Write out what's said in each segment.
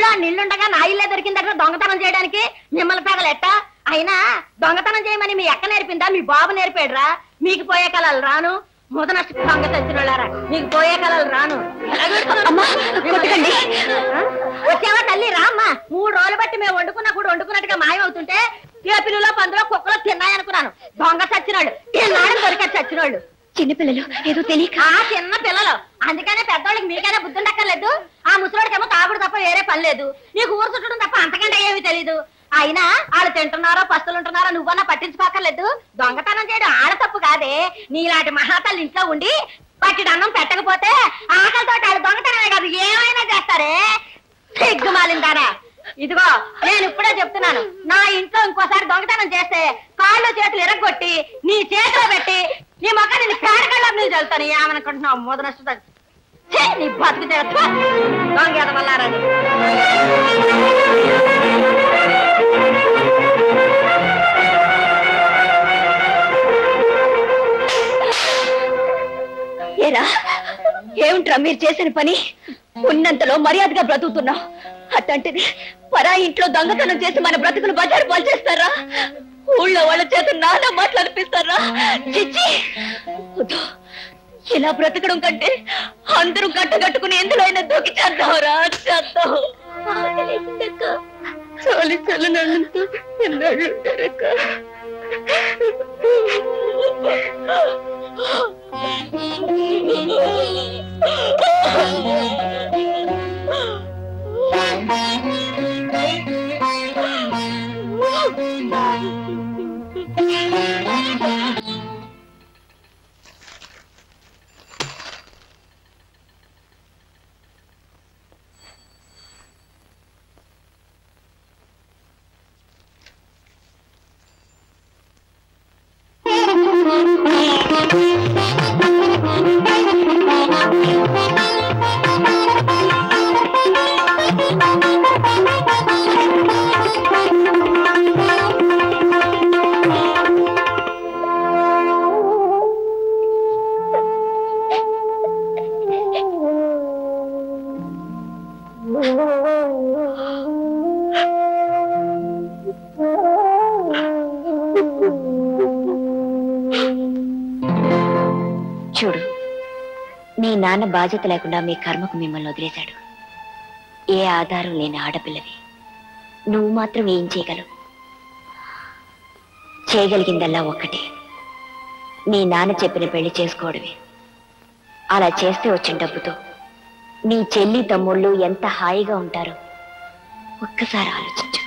ఊళ్ళో నిల్లుండగా నా ఇల్లే దొరికిందట దొంగతనం చేయడానికి మిమ్మల్ని తగలెట్ట అయినా దొంగతనం చేయమని మీ అక్క నేర్పిందా మీ బాబు నేర్పాడురా మీకు పోయే కలలు రాను ముదనష్ట దొంగ తెచ్చినోళ్ళారా మీకు పోయే కలలు రాను అమ్మా, కొట్టకండి. ఆ? వచ్చావా తల్లి రామ్మా మూడు రోజులు బట్టి మేము వండుకున్నా కూడా వండుకున్నట్టుగా మాయమవుతుంటే పిల్లలో పందులో కుక్కలో తిన్నాయనుకున్నాను దొంగ చచ్చినాడు తిన్నాడని దొరికారు చచ్చినోళ్ళు చిన్నపిల్లలు ఏదో తెలియక ఆ చిన్న పిల్లలు అందుకనే పెద్దోళ్ళకి మీకైనా బుద్ధి ఉండక్కర్లేదు ఆ ముసలోడికేమో తాగుడు తప్ప వేరే పని లేదు నీకు ఊరు చుట్టడం తప్ప అంతకంటే ఏమీ తెలీదు అయినా వాళ్ళు తింటున్నారో పస్తులుంటున్నారో నువ్వన్నా పట్టించుకోకర్లేదు దొంగతనం చేయడం ఆడ తప్పు కాదే నీలాంటి మహాతల్లి ఇంట్లో ఉండి పట్టిడు అన్నం పెట్టకపోతే ఆకలితో వాళ్ళు దొంగతనమే కాదు ఏమైనా చేస్తారే సిగ్గుమాలిందారా ఇదిగో నేను ఇప్పుడే చెప్తున్నాను నా ఇంట్లో ఇంకోసారి దొంగతనం చేస్తే కాళ్ళు చేతులు ఎరగొట్టి నీ చేతిలో పెట్టి నీ మొక్క నేను పేరకల్లో నీళ్ళు చల్లుతాను ఏమనుకుంటున్నావు మొదనష్ట నీ బతుకు చేస్తా దొంగ ఎదవల్లారని ఏరా ఏమిట్రా మీరు చేసిన పని ఉన్నంతలో మర్యాదగా బ్రతుకుతున్నావు అట్లాంటిది పరా ఇంట్లో దొంగతనం చేసి మన బ్రతుకులు బజారు పనిచేస్తారా ఊళ్ళో వాళ్ళ చేత నానా మాట్లాడిపిస్తారా చిచ్చి వద్దు. ఇలా బ్రతకడం కంటే అందరూ కట్టగట్టుకుని ఎందులో అయినా దూకి చేద్దాంరా చేద్దాం చాలి చల్లనంతో ఎన్నాళ్ళు ఉంటారక్క చూడు మీ నాన్న బాధ్యత లేకుండా మీ కర్మకు మిమ్మల్ని వదిలేశాడు ఏ ఆధారం లేని ఆడపిల్లవి నువ్వు మాత్రం ఏం చేయగలవు చేయగలిగిందల్లా ఒక్కటే నీ నాన్న చెప్పిన పెళ్లి చేసుకోవడమే అలా చేస్తే వచ్చిన డబ్బుతో నీ చెల్లి తమ్ముళ్ళు ఎంత హాయిగా ఉంటారో ఒక్కసారి ఆలోచించు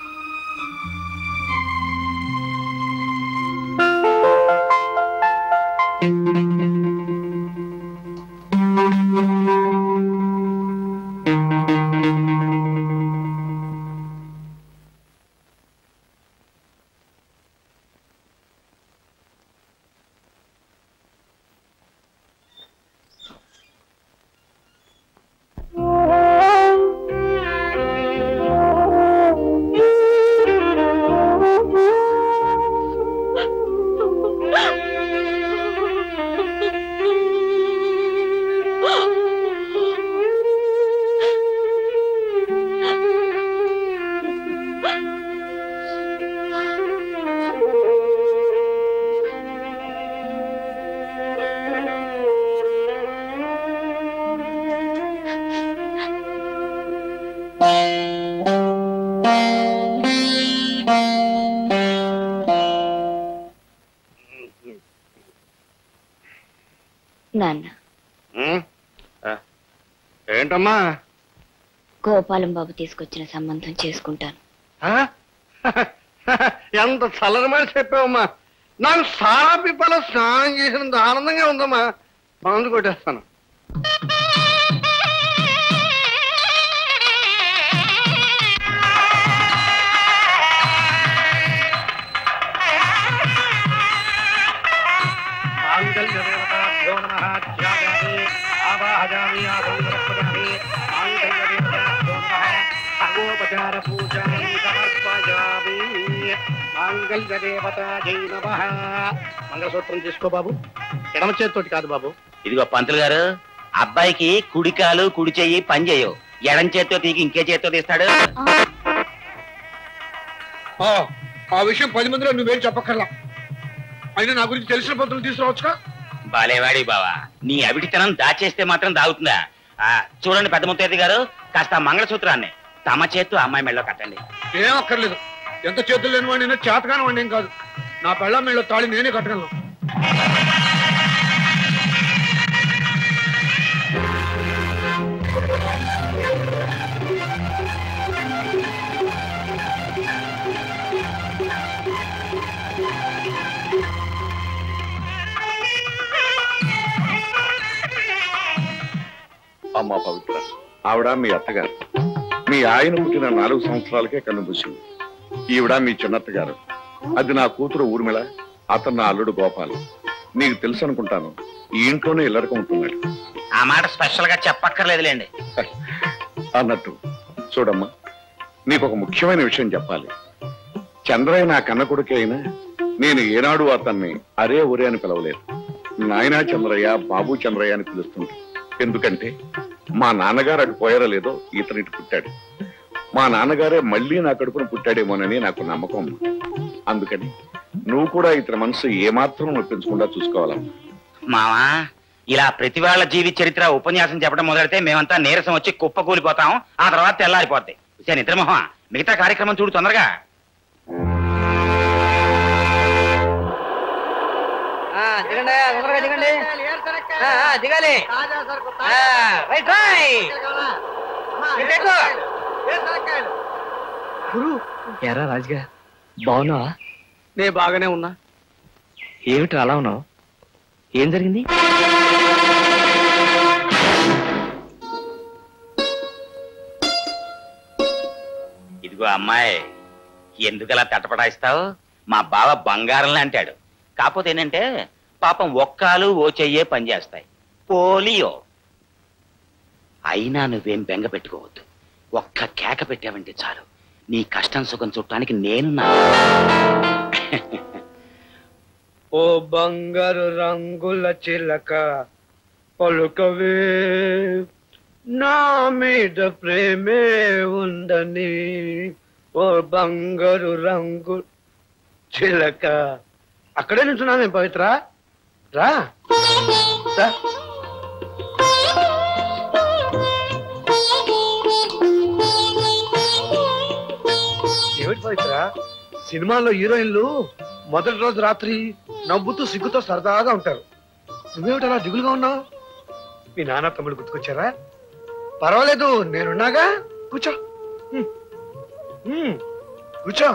నాన్న ఉమ్, ఆ, ఏంటమ్మా గోపాలం బాబు తీసుకొచ్చిన సంబంధం చేసుకుంటాను ఆ? ఎంత చల్లని మాట చెప్పావమ్మా నాకు సారా పిప్పలో స్నానం చేసినంత ఆనందంగా ఉందమ్మా మందు కొట్టేస్తాను మాంగళ్యదేవతాభ్యో నమః ధ్యాయామి ఆవాహయామి ఆసంగరక్షయామి మాంగళ్యదేవతాభ్యో నమః సర్వోపచార పూజామి సమర్పయామి మాంగళ్యదేవతాజై నమః మంగళసూత్రం తీసుకో బాబు ఎడమ చేతితోటి కాదు బాబు ఇదిగో పంతులు గారు అబ్బాయికి కుడి కాలు కుడి చెయ్యి పని చేయవు ఎడం చేత్తో తీగి ఇంకే చేత్తో తీస్తాడు ఆ, ఆ విషయం పది మందిలో నువ్వేం చెప్పక్కర్లా అయినా నా గురించి తెలిసిన పద్ధతులు తీసుకురావచ్చుగా బాలేవాడి బావా నీ అవిటితనం దాచేస్తే మాత్రం దాగుతుందా ఆ, చూడండి పెద్ద ముత్తైది గారు కాస్త ఆ మంగళసూత్రాన్ని తమ చేత్తో అమ్మాయి మెళ్ళలో కట్టండి ఏం అక్కర్లేదు ఎంత చేతులు లేని వాడిని చేతగాని వాడిని ఏం కాదు నా పెళ్ళ మేళ్ళ తాళి నేనే కట్టగలను అమ్మా పవిత్ర ఆవిడ మీ అత్తగారు మీ ఆయన పుట్టిన నాలుగు సంవత్సరాలకే కన్నుమూసింది ఈవిడ మీ చిన్నత్తగారు అది నా కూతురు ఊర్మిళ అతను నా అల్లుడు గోపాలు నీకు తెలుసు అనుకుంటాను ఈ ఇంట్లోనే ఇల్లరకం ఉంటున్నాడు ఆ మాట స్పెషల్ గా చెప్పక్కర్లేదులేండి అన్నట్టు చూడమ్మా నీకు ఒక ముఖ్యమైన విషయం చెప్పాలి చంద్రయ్య నా కన్న కొడుకే అయినా నేను ఏనాడు అతన్ని అరే ఒరే అని పిలవలేదు నాయనా చంద్రయ్య బాబు చంద్రయ్య అని పిలుస్తుంది ఎందుకంటే మా నాన్నగారు అటు పోయారో లేదో ఇతను ఇటు పుట్టాడు మా నాన్నగారే మళ్ళీ నా కడుపున పుట్టాడేమోనని నాకు నమ్మకం ఉంది. అందుకని నువ్వు కూడా ఇతని మనసు ఏమాత్రం నొప్పించకుండా చూసుకోవాలమ్మా మావా ఇలా ప్రతి వాళ్ళ జీవిత చరిత్ర ఉపన్యాసం చెప్పడం మొదలెడితే మేమంతా నీరసం వచ్చి కుప్ప కూలిపోతాం ఆ తర్వాత తెల్లారిపోద్ది సరే నిద్రమోహం మిగతా కార్యక్రమం చూడు తొందరగా దిగండి తొందరగా దిగండి ఆ, ఆ, దిగాలి ఆ, రైట్ రైట్ ఇటు ఎక్కు. ఎరా రాజుగా బాగున్నావా నేను బాగానే ఉన్నా ఏమిటి అలా ఉన్నావు ఏం జరిగింది ఇదిగో అమ్మాయి ఎందుకలా తటపటాయిస్తావు మా బావ బంగారం అంటాడు కాకపోతే ఏంటంటే పాపం ఒక్కాలు ఓ చెయ్యే పనిచేస్తాయి పోలియో అయినా నువ్వేం బెంగ పెట్టుకోవద్దు ఒక్క కేక పెట్టావంటే చాలు నీ కష్టం సుఖం చుట్టానికి నేనున్నా ఓ బంగారు రంగుల చిలక పలుకవే నా మీద ప్రేమే ఉందని ఓ బంగారు రంగు చిలక అక్కడే నించున్నాను పవిత్ర రా రా. ఏమిటి పవిత్ర సినిమాల్లో హీరోయిన్లు మొదటి రోజు రాత్రి నవ్వుతూ సిగ్గుతో సరదాగా ఉంటారు నువ్వేమిటి అలా దిగులుగా ఉన్నావు మీ నాన్న తమ్ముడు గుర్తుకొచ్చారా పర్వాలేదు నేనున్నాగా కూర్చో హ్మ్. హ్మ్. కూర్చో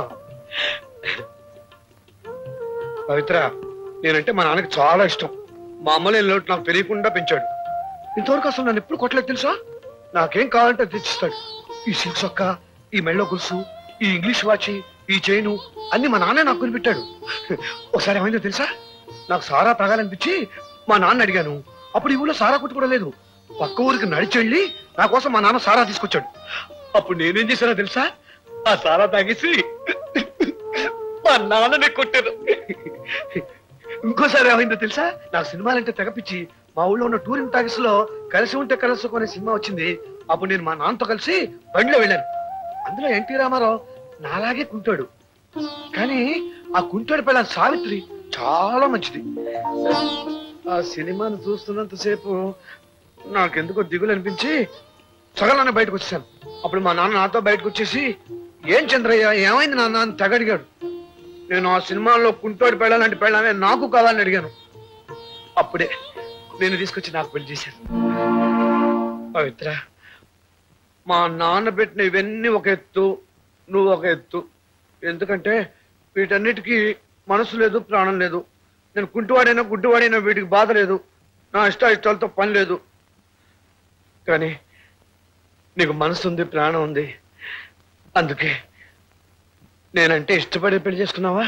పవిత్ర నేనంటే మా నాన్నకి చాలా ఇష్టం మా అమ్మలే లోటు నాకు తెలియకుండా పెంచాడు ఇంతవరకు అసలు నన్ను ఎప్పుడు కొట్టలేదు తెలుసా నాకేం కావాలంటే అది తెచ్చిస్తాడు ఈ సిల్క్ సొక్క ఈ మెళ్ళో గులుసు ఈ ఇంగ్లీష్ వాచి ఈ చైను అన్ని మా నాన్నే నాకు కొనిపెట్టాడు ఒకసారి ఏమైందో తెలుసా నాకు సారా తాగాలనిపించి మా నాన్న అడిగాను అప్పుడు ఈ ఊళ్ళో సారా కొట్టు కూడా లేదు పక్క ఊరికి నడిచి వెళ్ళి నా కోసం మా నాన్న సారా తీసుకొచ్చాడు అప్పుడు నేనేం చేశానో తెలుసా ఆ సారా తాగేసి మా నాన్నని కొట్టాను ఇంకోసారి ఏమైందో తెలుసా నాకు సినిమాలంటే తెగపిచ్చి మా ఊళ్ళో ఉన్న టూరింగ్ టాకీస్ లో కలిసి ఉంటే కలుసుకో అనే సినిమా వచ్చింది అప్పుడు నేను మా నాన్నతో కలిసి బండిలో వెళ్ళాను అందులో ఎన్టీ రామారావు నాలాగే కుంటాడు కానీ ఆ కుంటాడు పిల్ల సావిత్రి చాలా మంచిది ఆ సినిమాను చూస్తున్నంతసేపు నాకెందుకో దిగులు అనిపించి సగలాన్ని బయటకు వచ్చేసాను అప్పుడు మా నాన్న నాతో బయటకు వచ్చేసి ఏం చంద్రయ్య ఏమైంది నాన్న అని తెగ అడిగాడు నేను ఆ సినిమాలో కుంటోడి పెళ్ళాలంటే పెళ్ళామే నాకు కావాలని అడిగాను అప్పుడే నేను తీసుకొచ్చి నాకు పెళ్లి చేశాను పవిత్ర మా నాన్న పెట్టిన ఇవన్నీ ఒక ఎత్తు నువ్వు ఒక ఎత్తు ఎందుకంటే వీటన్నిటికీ మనసు లేదు ప్రాణం లేదు నేను కుంటివాడైనా గుడ్డివాడైనా వీటికి బాధ లేదు నా ఇష్ట ఇష్టాలతో పని లేదు కానీ నీకు మనసు ఉంది ప్రాణం ఉంది అందుకే నేనంటే ఇష్టపడి పెళ్లి చేసుకున్నావా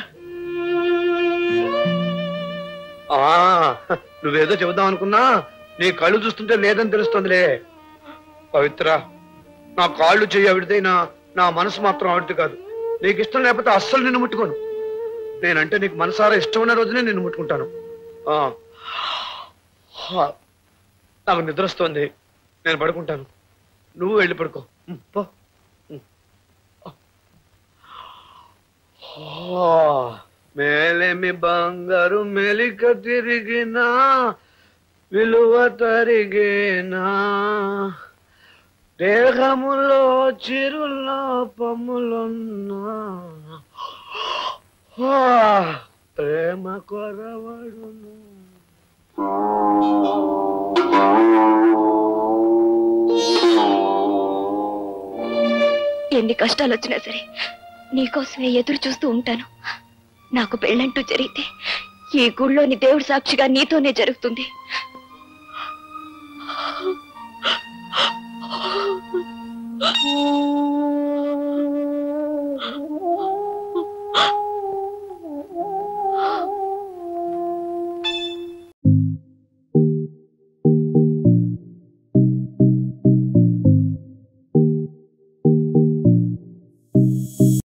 ఆ నువ్వేదో చెబుదాం అనుకున్నా నీ కళ్ళు చూస్తుంటే లేదని తెలుస్తుందిలే పవిత్ర నా కాళ్ళు చెయ్యి ఆవిడదైనా నా మనసు మాత్రం ఆవిడది కాదు నీకు ఇష్టం లేకపోతే అస్సలు నిన్ను ముట్టుకోను నేనంటే నీకు మనసారా ఇష్టం ఉన్న రోజునే నిన్ను ముట్టుకుంటాను ఆ. హా. నాకు నిద్ర వస్తుంది నేను పడుకుంటాను నువ్వు వెళ్ళి పడుకో ఉమ్, పో ఉమ్. ఆ, మేలేమి బంగారు మెలిక తిరిగినా విలువ తరిగేనా దేహములో చిరులోపములున్నా ఆ, ప్రేమ కొరవడును ఎన్ని కష్టాలు వచ్చినా సరే నీకోసమే ఎదురు చూస్తూ ఉంటాను నాకు పెళ్ళంటూ జరిగితే ఈ గుళ్ళోని దేవుడి సాక్షిగా నీతోనే జరుగుతుంది